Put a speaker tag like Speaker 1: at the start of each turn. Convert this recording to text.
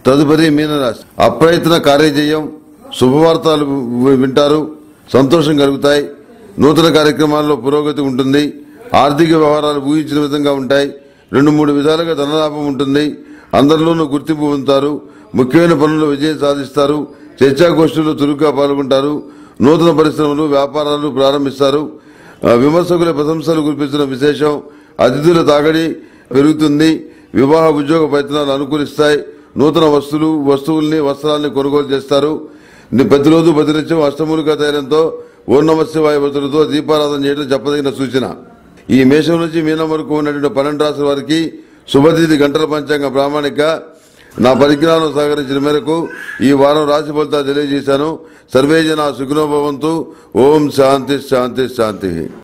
Speaker 1: తదుపరి మీనరాశి అప్రయత్న కార్యజయం శుభవార్తలు వి- వింటారు సంతోషం కలుగుతాయి నూతన కార్యక్రమాల్లో పురోగతి ఉంటుంది ఆర్థిక వ్యవహారాలు ఊహించిన విధంగా ఉంటాయి రెండు మూడు విధాలుగా ధనలాభం ఉంటుంది అందరిలోనూ గుర్తింపు పొందుతారు ముఖ్యమైన పనుల్లో విజయం సాధిస్తారు చర్చాగోష్ఠుల్లో చురుగ్గా పాల్గొంటారు నూతన పరిశ్రమలు వ్యాపారాలు ప్రారంభిస్తారు ఆ, విమర్శకుల ప్రశంసలు కురిపించడం విశేషం అతిథుల తాగడి పెరుగుతుంది వివాహ ఉద్యోగ ప్రయత్నాలు అనుకూలిస్తాయి నూతన వస్తువులు వస్తువుల్ని వస్త్రాల్ని కొనుగోలు చేస్తారు ని- ప్రతిరోజు ప్రతినిత్యం అష్టములుగా తైలంతో ఓం నమ శివాయ వతులతో దీపారాధన చేయడం చెప్పదగిన సూచన ఈ మేషం నుంచి మీనం వరకు ఉన్నటువంటి పన్నెండు రాశుల వారికి శుభతిథి గంటల పంచాంగ ప్రామాణిక నా పరిజ్ఞానం సహకరించిన మేరకు ఈ వారం రాశి ఫలితాలు తెలియజేశాను సర్వేజన సుఖనోభవంతు ఓం శాంతి శాంతి శాంతి